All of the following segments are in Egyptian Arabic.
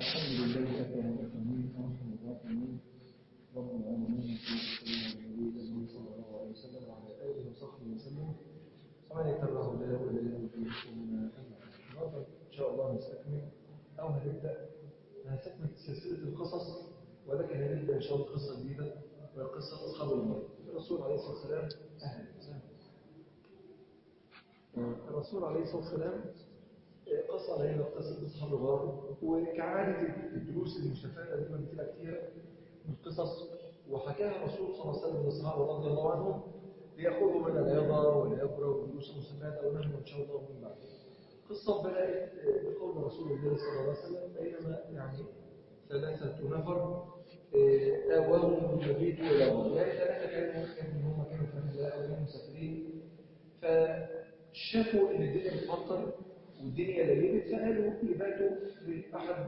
الحمد لله أكرم الأكرمين أرحم الراحمين رب العالمين صلى الله عليه وسلم وعلى آله وصحبه وسلم ومن يتبع هداه ولا يهدي ثم النهارده إن شاء الله نستكمل أو هنبدأ هنستكمل سلسلة القصص ولكن هنبدأ إن شاء الله قصة جديدة وهي قصة أصحاب النار الرسول عليه الصلاة والسلام أهلا وسهلا الرسول عليه الصلاة والسلام قص علينا قصة أصحاب الغار وكعادة الدروس المستفادة دي بتبقى كتير من القصص وحكاها الرسول صلى الله عليه وسلم للصحابة رضي الله عنهم ليأخذوا من العظة والعبرة والدروس المستفادة ونحن إن شاء الله من بعد. قصة بدأت بقول رسول الله صلى الله عليه وسلم بينما يعني ثلاثة نفر آواهم المبيت إلى غار يعني ثلاثة كانوا كانوا هم كانوا في رحلة أو كانوا مسافرين فشافوا إن الدنيا بتمطر والدنيا ليلت فقالوا يباتوا في أحد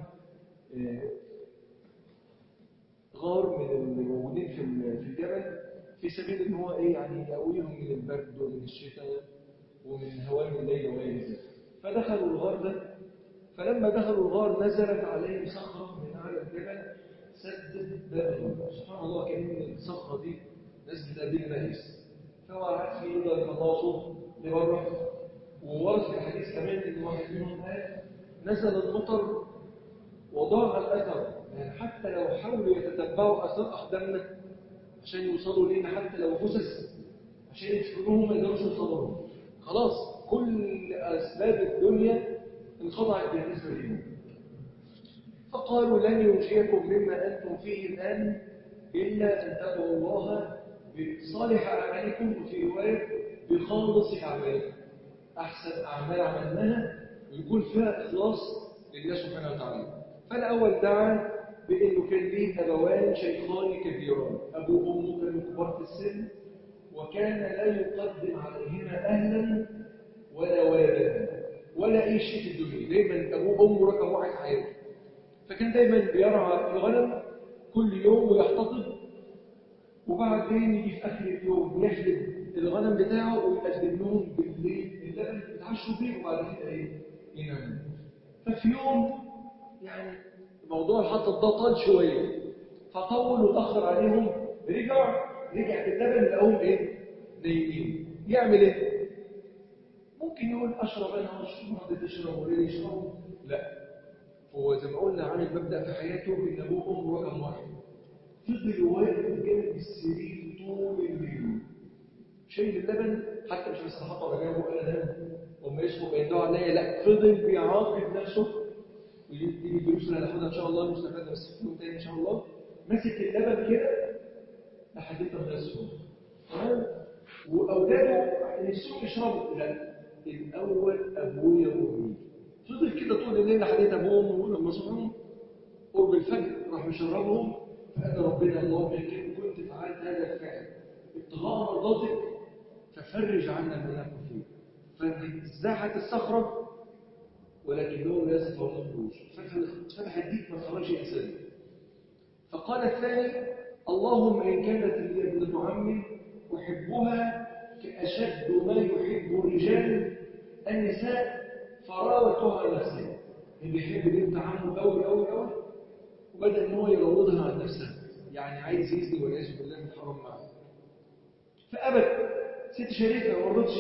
غار من اللي موجودين في في الجبل في سبيل ان هو ايه يعني يقويهم من البرد ومن الشتاء ومن هوام الليل وغير ذلك فدخلوا الغار ده فلما دخلوا الغار نزلت عليهم صخره من اعلى الجبل سدت باب الغار سبحان الله كان الصخره دي نزلت قد ايه مقيس فهو عارف يقدر يطلعوا صوت لبره وورد في الحديث كمان ان واحد منهم قال نزل المطر وضاع الاثر يعني حتى لو حاولوا يتتبعوا اثار اقدامنا عشان يوصلوا لينا حتى لو جثث عشان يدفنوهم ما يقدروش يوصلوا خلاص كل اسباب الدنيا انقطعت بالنسبه لهم فقالوا لن ينجيكم مما انتم فيه الان الا ان تدعوا الله بصالح اعمالكم وفي روايه بخالص اعمالكم احسن اعمال عملناها ويكون فيها اخلاص لله سبحانه وتعالى فالاول دعا بأنه كان ليه أبوان شيخان كبيران أبوه وأمه كانوا كبار في السن وكان لا يقدم عليهما أهلا ولا ولدا ولا أي شيء في الدنيا دايما أبوه وأمه رقم واحد حياته فكان دايما بيرعى الغنم كل يوم ويحتطب وبعدين يجي في آخر اليوم يحلب الغنم بتاعه ويقدم لهم بالليل اللبن يتعشوا بيه وبعد كده إيه يناموا ففي يوم يعني موضوع الحطب ده طال شويه فطول وتاخر عليهم رجع رجع باللبن لقاهم ايه نايمين يعمل ايه ممكن يقول اشرب انا واشرب حد تشرب وليه يشرب لا هو زي ما قلنا عن المبدا في حياته ان ابوه وامه رقم واحد فضل واقف جنب السرير طول الليل شايل اللبن حتى مش مستحقه ولا جابه ولا دم وما يشرب يدعو عليا لا فضل بيعاقب نفسه ودي الدروس اللي هناخدها ان شاء الله المستفاده بس في يوم تاني ان شاء الله ماسك اللبن كده لحد ما يصفر تمام واولاده نفسهم يشربوا لا الاول ابويا وامي فضل كده طول الليل لحد ابوهم ولما صحوا قرب الفجر راح مشربهم فقال ربنا اللهم ان كنت فعلت هذا الفعل ابتغاء مرضاتك ففرج عنا ما نحن فيه فانزاحت الصخره ولكنهم لا يستطيعون الخروج فتح الديك ما خرج انسان فقال الثاني اللهم ان كانت لي ابنه عم احبها كاشد ما يحب الرجال النساء فراوتها عن نفسها اللي بيحب بنت عمه قوي قوي قوي وبدا ان هو يروضها عن نفسها يعني عايز يزني والعياذ بالله من حرام معه فابت ست شريفه ما رضتش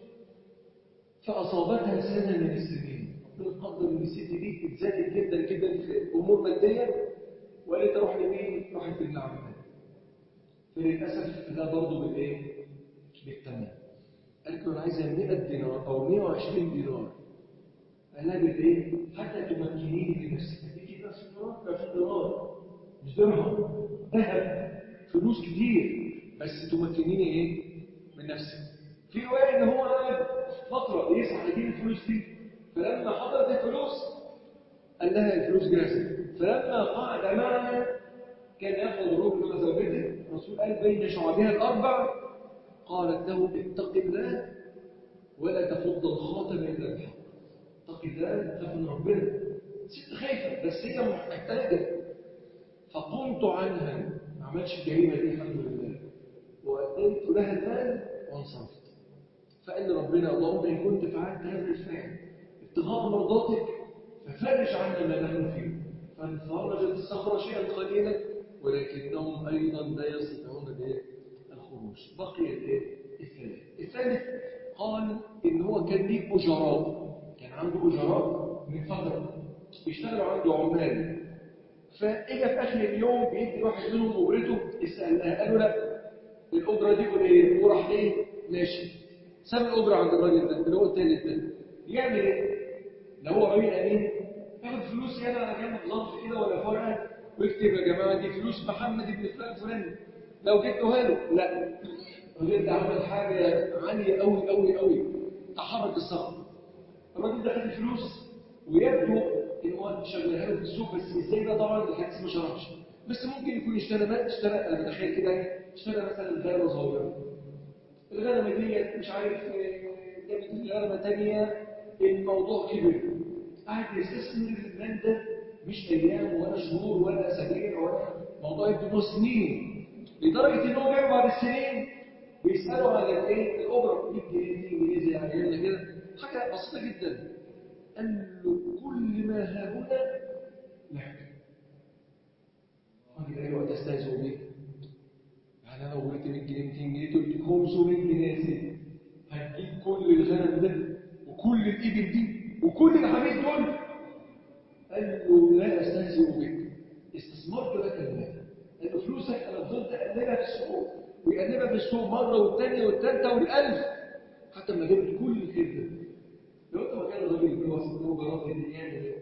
فاصابتها سنه من السنين بنقدر ان الست دي اتزادت جدا جدا في امور ماديه وقالت اروح لمين؟ راحت لابن عمها فللاسف ده برضه بالايه؟ بالثمن قالت له انا عايزه 100 دينار او 120 دينار قال لها بالايه؟ حتى تمكنيني بنفسك هتيجي نفس الدينار 20 دينار مش درهم ذهب فلوس كتير بس تمكنيني ايه؟ من نفسك في روايه ان هو قاعد فتره يسعى يجيب الفلوس دي فلما حضرت الفلوس قال لها الفلوس جاهزة فلما قعد معها كان يأخذ روح مع زوجته الرسول قال بين شعبها الأربع قالت له اتق الله ولا تفض الخاتم إلا بالحق اتق الله تخاف من ربنا ست خايفة بس هي محتاجة فقمت عنها ما عملش الجريمة دي الحمد لله وأديت لها المال وانصرفت فقال ربنا اللهم إن كنت فعلت هذا الفعل ابتغاء مرضاتك ففرج عنا ما نحن فيه فانفرجت الصخرة شيئا قليلا ولكنهم أيضا لا يستطيعون به الخروج بقي الايه؟ الثالث الثالث قال إن هو كان ليه أجراء كان عنده أجراء من فترة يشتغلوا عنده عمال فإجا في آخر اليوم بيدي واحد منهم أجرته استقلها قالوا لا الأجرة دي قليلة وراح إيه ماشي ساب الأجرة عند الراجل ده اللي هو التالت ده يعمل إيه؟ لو هو راجل أمين ياخد فلوس هنا على جنب ظرف كده ولا فرقة ويكتب يا جماعة دي فلوس محمد بن فلان فلان لو جبتوها له لا الراجل ده عمل حاجة عالية قوي قوي قوي تحرك الصخر الراجل ده خد الفلوس ويبدو ان هو شغلها له في السوق بس ازاي ده طبعا الحديث ما شرحش بس ممكن يكون اشترى ما اشترى انا بتخيل كده اشترى مثلا غنمه صغيره الغنمه ديت مش عارف جابت غنمه ثانيه الموضوع كبر قاعد يستثمر في المال ده مش ايام ولا شهور ولا اسابيع ولا موضوع يبدو سنين لدرجه ان هو جاي بعد السنين بيسالوا على الايه الاجره 100 جنيه 200 جنيه زي عيالنا كده حاجه بسيطه جدا قال له كل ما ها هنا لك قال له ايوه تستهزئ بيه يعني انا لو قلت 100 جنيه 200 جنيه تقول لي 500 جنيه يا سيدي هتجيب كل الغنم ده وكل الابل دي وكل الحميد دول قال له لا استهزئ بك استثمرت لك المال لان فلوسك انا فضلت اقلبها في السوق ويقلبها في السوق مره والثانيه والثالثه والالف حتى ما جبت كل الخير ده لو انت مكان الراجل اللي هو اسمه جراد اللي يعمل ايه؟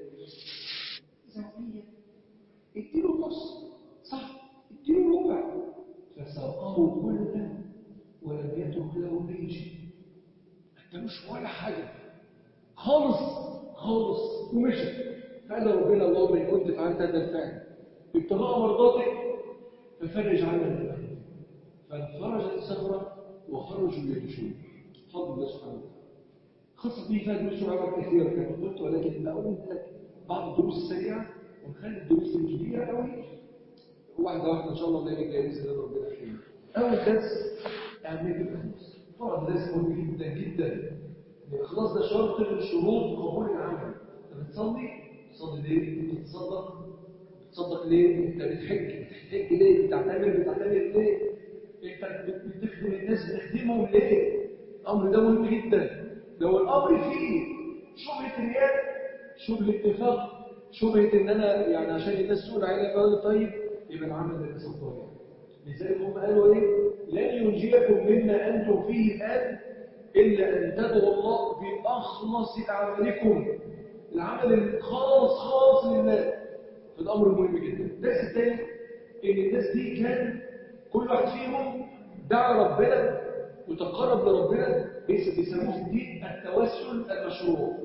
زوجيه اديله النص صح اديله ربع فساقه كله ولم يترك له اي شيء ما ادالوش ولا حاجه خالص خالص ومشي فقال ربنا اللهم ان كنت فعلت هذا الفعل ابتغاء مرضاتك ففرج عنا الأمر فانفرجت الصخرة وخرجوا يمشون فضل الله سبحانه وتعالى خاصة دي فيها دروس وعبر كثيرة كما قلت ولكن أقول لك بعض الدروس السريعة ونخلي الدروس الكبيرة قوي واحدة واحدة إن شاء الله نلاقي جاي بإذن الله ربنا خير أول درس أهمية الإخلاص طبعا درس مهم جدا جدا الإخلاص ده شرط من شروط قبول العمل أنت بتصلي بتصلي ليه؟ بتتصدق بتصدق ليه؟ أنت بتحج بتحج ليه؟ بتعتمر بتعتمر ليه؟ أنت بتخدم الناس بتخدمهم ليه؟ الأمر ده مهم جدا لو الأمر فيه شبهة رياء شبهة اتفاق شبهة إن أنا يعني عشان الناس تقول عليا فقال طيب يبقى العمل ده لسه طبيعي لذلك هم قالوا إيه؟ لن ينجيكم مما أنتم فيه الآن إلا أن تدعوا الله بأخلص أعمالكم العمل الخالص خالص لله فالأمر مهم جدا الدرس الثاني إن الناس دي كان كل واحد فيهم دعا ربنا وتقرب لربنا بيسموه في الدين التوسل المشروع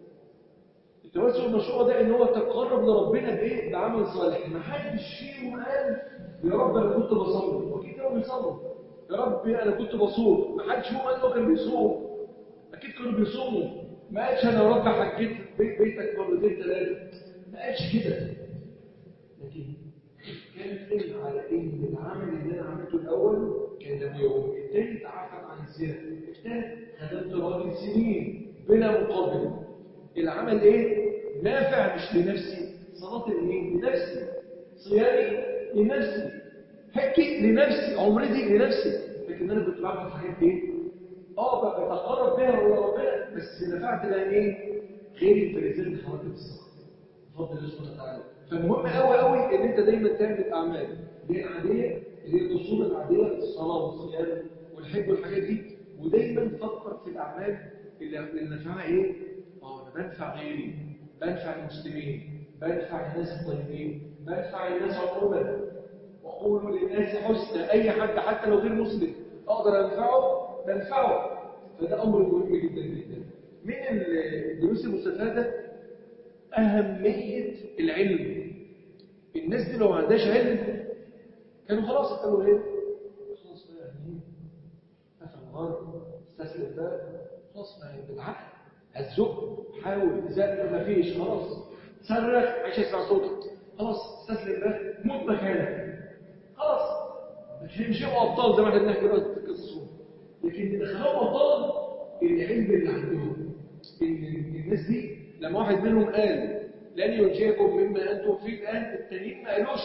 التوسل المشروع ده ان هو تقرب لربنا بايه بعمل صالح ما حدش فيهم قال يا رب انا كنت بصلي واكيد كانوا بيصلوا يا رب انا كنت بصوم ما حدش فيهم قال انه كان بيصوم اكيد كانوا بيصوموا ما قالش انا يا رب حجيت بيت بيتك مرتين ثلاثه ما قالش كده لكن كان قيل على ان العمل اللي انا عملته الاول كان له يوم الثاني تعافت عن الزنا الثالث خدمت راجل سنين بلا مقابل العمل ايه نافع مش لنفسي صلاه الايه لنفسي صيامي لنفسي حكي لنفسي عمرتي لنفسي لكن انا كنت بعمل حاجات ايه اه بتقرب بيها لربنا بس نفعت بقى ايه غير الفريزين حركه الصلاه بفضل الله سبحانه وتعالى فالمهم قوي قوي ان انت دايما تعمل اعمال اللي هي العاديه اللي هي الاصول العاديه الصلاه والصيام والحج والحاجات دي ودايما فكر في الاعمال اللي اللي نفعها ايه اه انا بنفع غيري بنفع المسلمين بنفع الناس الطيبين بنفع الناس عموما وقولوا للناس حسنى اي حد حتى لو غير مسلم اقدر انفعه بنفعه فده امر مهم جدا جدا من الدروس المستفاده أهمية العلم الناس دي لو ما عندهاش علم كانوا خلاص قالوا ايه خلاص بقى يعني قفل النهار استسلم بقى خلاص ما هي بالعقل هتزق حاول زق ما فيش خلاص صرخ عشان يسمع صوتك خلاص استسلم بقى موت مكانك خلاص مش هيمشوا ابطال زي ما احنا بنحكي دلوقتي في القصص لكن اللي خلاهم ابطال العلم اللي عندهم ان الناس دي لما واحد منهم قال لن ينجيكم مما انتم فيه الان التانيين ما قالوش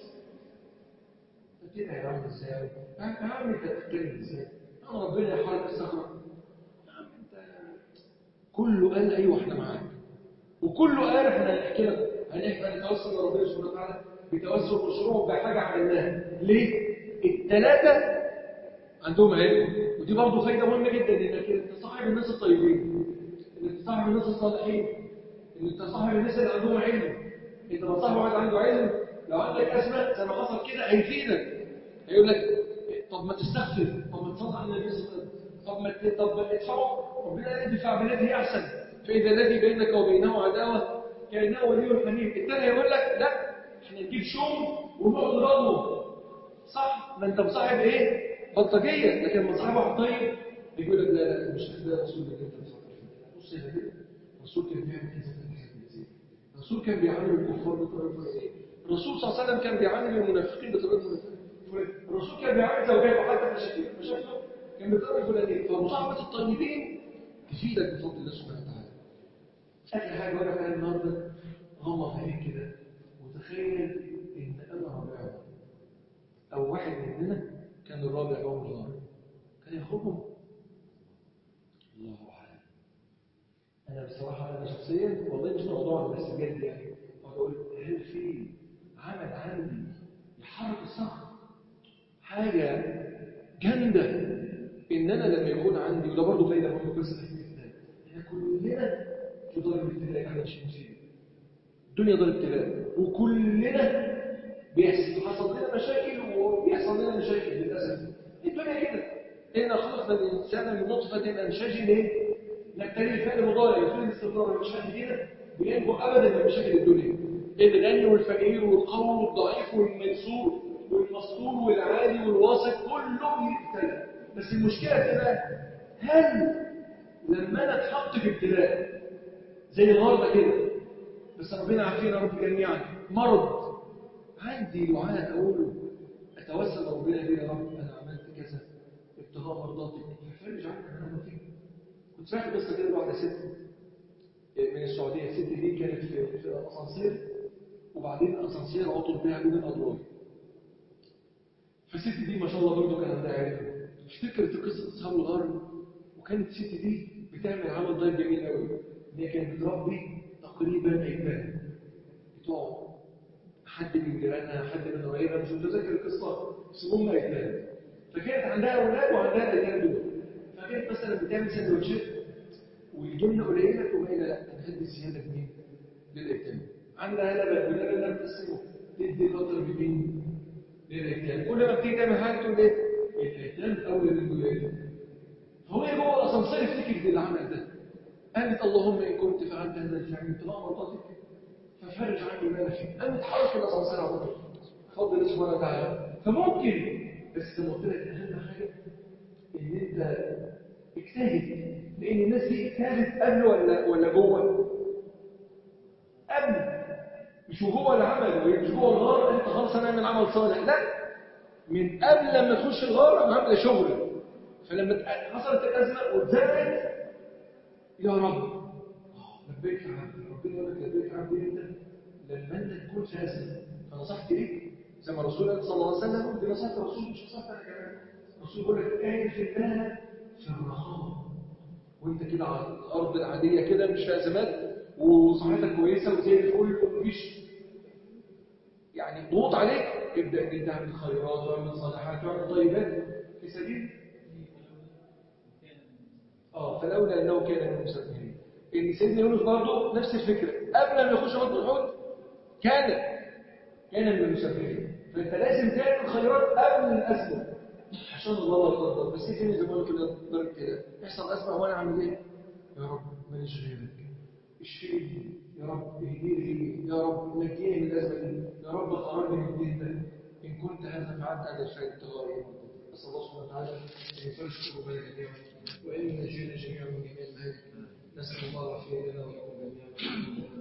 انت كده يا عم ازاي يا عم انت بتتكلم ازاي يا ربنا يحرق الصخره يا عم انت كله قال ايوه احنا معاك وكله قال احنا هنحكي لك هنحكي نتوسل لربنا سبحانه وتعالى بتوسل مشروع بحاجه عملناها ليه؟ الثلاثه عندهم علم ودي برضه فايده مهمه جدا انك تصاحب الناس الطيبين انك تصاحب الناس الصالحين انك تصاحب الناس اللي عندهم علم انت لما تصاحب واحد عنده علم لو عندك ازمه زي ما حصل كده هيفيدك هيقول لك طب ما تستغفر طب ما تصلي على النبي صلى الله عليه وسلم طب ما ت- طب ما ادفعوا ربنا يدفع بالذي احسن فاذا الذي بينك وبينه عداوه كانه ولي حميم الثاني يقول لك لا احنا نجيب شوم ونقعد نضربه صح ما انت مصاحب ايه بلطجيه لكن لما صاحب واحد طيب يقول لك لا لا مش ده رسول الله انت بتصاحب بص هنا كده الرسول كان بيعمل كذا كذا كذا الرسول كان بيعامل الكفار بطريقه فلانيه الرسول صلى الله عليه وسلم كان بيعامل المنافقين بطريقه فلانيه الرسول كان بيعامل زوجاته حتى مشاكل مشاكله كان بطريقه فلانيه فمصاحبه الطيبين تفيدك بفضل الله سبحانه وتعالى اخر حاجه وانا فاهم النهارده غمض عينيك كده وتخيل ان انا رابعهم او واحد مننا كان الرابع يوم الغار كان يخرجهم الله اعلم انا بصراحه انا شخصيا والله مش موضوع بس بجد يعني بقول هل في عمل عندي يحرك الصخر حاجه جامده ان انا لما يكون عندي وده برضه فايده مهمه كويسه في الكتاب احنا كلنا في دار الابتلاء احنا مش مصيبه الدنيا دار ابتلاء وكلنا بيحصل حصل لنا مشاكل وبيحصل لنا مشاكل للاسف الدنيا كده إنا خلقنا الإنسان من نطفة أمشاج إيه؟ نبتلي الفعل مضارع يفعل الاستمرار مش هدينا بينجو أبدا من مشاكل الدنيا الغني والفقير والقوي والضعيف والميسور والمستور والعالي والواثق كله بيبتلى بس المشكلة تبقى هل لما أنا اتحط في ابتلاء زي النهارده كده بس ربنا عافينا رب جميعا مرض عندي دعاء أقوله أتوسل ربنا بيه يا رب أنا عملت كذا ابتغاء مرضاتك ففرج عنك أنا مرضيك كنت سمعت قصة كده واحدة ست من السعودية الست دي كانت في في أسانسير وبعدين الأسانسير عطل بها بين الأدوار فالست دي ما شاء الله برضه كان عندها علم افتكرت قصة أصحاب الغار وكانت الست دي بتعمل عمل طيب جميل قوي إن هي كانت بتربي تقريبا أيتام بتوع حد من جيرانها حد من قرايبها مش متذكر القصه بس هم ايتام فكانت عندها اولاد وعندها الايتام دول فكانت مثلا بتعمل سندوتشات والجبنه قليله تقوم قايله لا انا هدي زياده جنيه للايتام عندها لبن واللبن ده بتقسمه تدي قطر بجنيه للايتام كل ما بتيجي تعمل حاجه تقول ايه الايتام اولى بالولاد فهو جوه الاسانسير افتكر بالعمل ده قالت اللهم ان كنت فعلت هذا الفعل ابتغاء مرضاتك ففرج عني ما فيه أنا متحرك الأسانسير على طول بفضل الله سبحانه وتعالى فممكن بس زي ما قلت لك أهم حاجة إن أنت اجتهد لأن الناس دي اجتهدت قبل ولا ولا جوه؟ قبل مش جوه العمل مش جوه الغار أنت خلاص هنعمل عمل صالح لا من قبل لما تخش الغار أنا عامل شغل فلما حصلت الأزمة واتزنقت يا رب لبيك يا عبدي ربنا يقول لك لبيك يا عبدي انت لما انت تكون فاسد فنصحت ليك زي ما الرسول قال صلى الله عليه وسلم دي نصيحه الرسول مش نصيحه انا كمان الرسول بيقول لك ايه في الله في الرخاء وانت كده على الارض العاديه كده مش في ازمات وصحتك كويسه وزي الفل ومفيش يعني ضغوط عليك ابدا ان تعمل خيرات واعمل صالحات واعمل طيبات في سبيل اه فلولا انه كان من المسلمين ان سيدنا يونس برضه نفس الفكره قبل ما يخش بطن الحوت كان كان من المسافرين فانت لازم تعمل خيرات قبل الازمه عشان الله لا يقدر بس في زي ما قلت لك كده يحصل ازمه وانا اعمل ايه؟ يا رب ماليش غيرك اشفيني يا رب اهديني يا رب نجيني من الازمه دي يا رب خرجني من الدين ده ان كنت هذا فعلت هذا الشيء ابتغاء اسال الله سبحانه وتعالى ان يفرج قلوبنا جميعا وان ينجينا جميعا من جميع الهلك نسال الله العافيه لنا ولكم جميعا